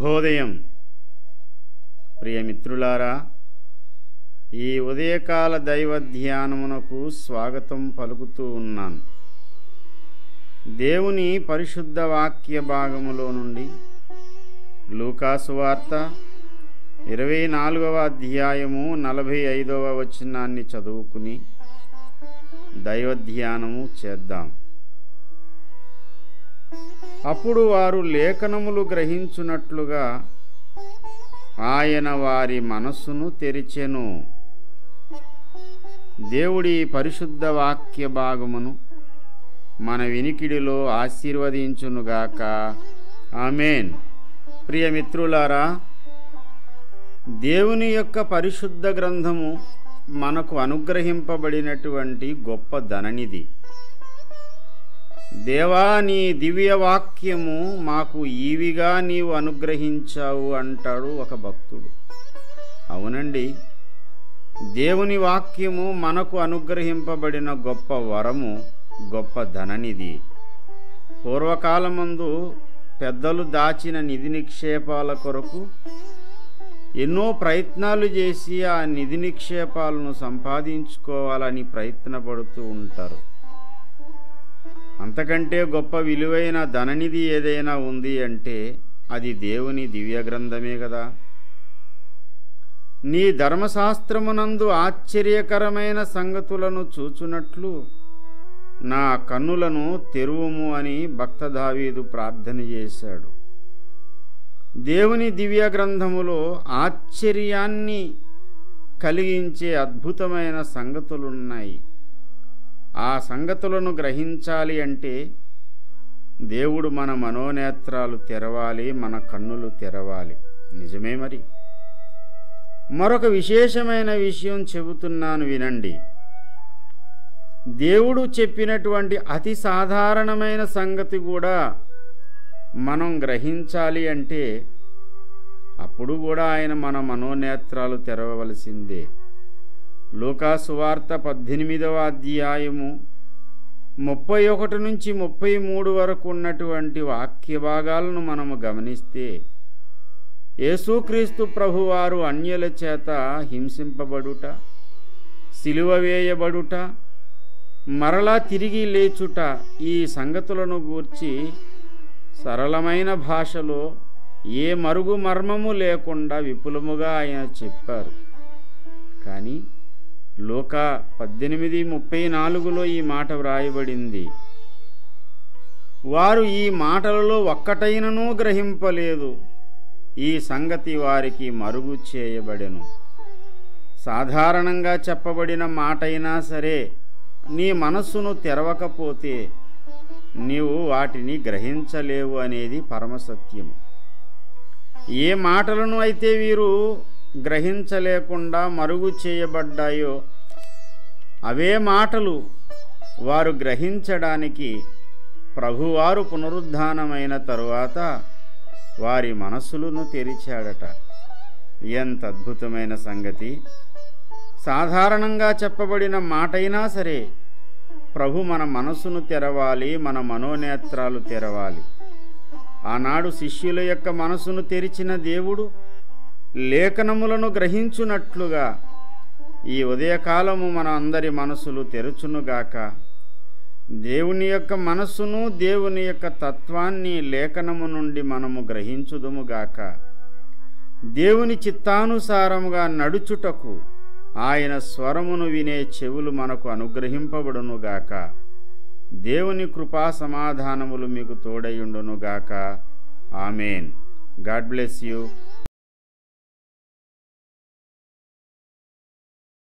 శుభోదయం ప్రియమిత్రులారా ఈ ఉదయకాల దైవ ధ్యానమునకు స్వాగతం పలుకుతూ ఉన్నాను దేవుని పరిశుద్ధ వాక్య భాగములో నుండి లూకాసు వార్త ఇరవై నాలుగవ అధ్యాయము నలభై ఐదవ వచనాన్ని చదువుకుని దైవ ధ్యానము చేద్దాం అప్పుడు వారు లేఖనములు గ్రహించున్నట్లుగా ఆయన వారి మనస్సును తెరిచెను దేవుడి పరిశుద్ధ వాక్య భాగమును మన వినికిడిలో ఆశీర్వదించునుగాక ఆమెన్ ప్రియమిత్రులారా దేవుని యొక్క పరిశుద్ధ గ్రంథము మనకు అనుగ్రహింపబడినటువంటి గొప్ప ధననిధి దేవా నీ దివ్య వాక్యము మాకు ఈవిగా నీవు అనుగ్రహించావు అంటాడు ఒక భక్తుడు అవునండి దేవుని వాక్యము మనకు అనుగ్రహింపబడిన గొప్ప వరము గొప్ప ధననిధి పూర్వకాలమందు పెద్దలు దాచిన నిధి నిక్షేపాల కొరకు ఎన్నో ప్రయత్నాలు చేసి ఆ నిధి నిక్షేపాలను సంపాదించుకోవాలని ప్రయత్నపడుతూ ఉంటారు అంతకంటే గొప్ప విలువైన ధననిధి ఏదైనా ఉంది అంటే అది దేవుని దివ్య గ్రంథమే కదా నీ ధర్మశాస్త్రమునందు ఆశ్చర్యకరమైన సంగతులను చూచునట్లు నా కన్నులను తెరువుము అని భక్త దావీదు ప్రార్థన చేశాడు దేవుని దివ్య గ్రంథములో ఆశ్చర్యాన్ని కలిగించే అద్భుతమైన సంగతులున్నాయి ఆ సంగతులను గ్రహించాలి అంటే దేవుడు మన మనోనేత్రాలు తెరవాలి మన కన్నులు తెరవాలి నిజమే మరి మరొక విశేషమైన విషయం చెబుతున్నాను వినండి దేవుడు చెప్పినటువంటి అతి సాధారణమైన సంగతి కూడా మనం గ్రహించాలి అంటే అప్పుడు కూడా ఆయన మన మనోనేత్రాలు తెరవవలసిందే లూకాసు వార్త పద్దెనిమిదవ అధ్యాయము ముప్పై ఒకటి నుంచి ముప్పై మూడు వరకు ఉన్నటువంటి వాక్య భాగాలను మనము గమనిస్తే యేసుక్రీస్తు ప్రభువారు అన్యుల చేత హింసింపబడుట సిలువ వేయబడుట మరలా తిరిగి లేచుట ఈ సంగతులను గూర్చి సరళమైన భాషలో ఏ మరుగు మర్మము లేకుండా విపులముగా ఆయన చెప్పారు కానీ లోక పద్దెనిమిది ముప్పై నాలుగులో ఈ మాట వ్రాయబడింది వారు ఈ మాటలలో ఒక్కటైననూ గ్రహింపలేదు ఈ సంగతి వారికి మరుగు చేయబడెను సాధారణంగా చెప్పబడిన మాటైనా సరే నీ మనస్సును తెరవకపోతే నీవు వాటిని గ్రహించలేవు అనేది పరమసత్యము ఏ మాటలను అయితే వీరు గ్రహించలేకుండా మరుగు చేయబడ్డాయో అవే మాటలు వారు గ్రహించడానికి ప్రభువారు పునరుద్ధానమైన తరువాత వారి మనస్సులను తెరిచాడట ఎంత అద్భుతమైన సంగతి సాధారణంగా చెప్పబడిన మాటైనా సరే ప్రభు మన మనసును తెరవాలి మన మనోనేత్రాలు తెరవాలి ఆనాడు శిష్యుల యొక్క మనసును తెరిచిన దేవుడు లేఖనములను గ్రహించునట్లుగా ఈ ఉదయకాలము మన అందరి మనసులు తెరుచునుగాక దేవుని యొక్క మనస్సును దేవుని యొక్క తత్వాన్ని లేఖనము నుండి మనము గ్రహించుదుముగాక దేవుని చిత్తానుసారముగా నడుచుటకు ఆయన స్వరమును వినే చెవులు మనకు అనుగ్రహింపబడునుగాక దేవుని కృపా సమాధానములు మీకు తోడయుండునుగాక ఆమెన్ గాడ్ బ్లెస్ యూ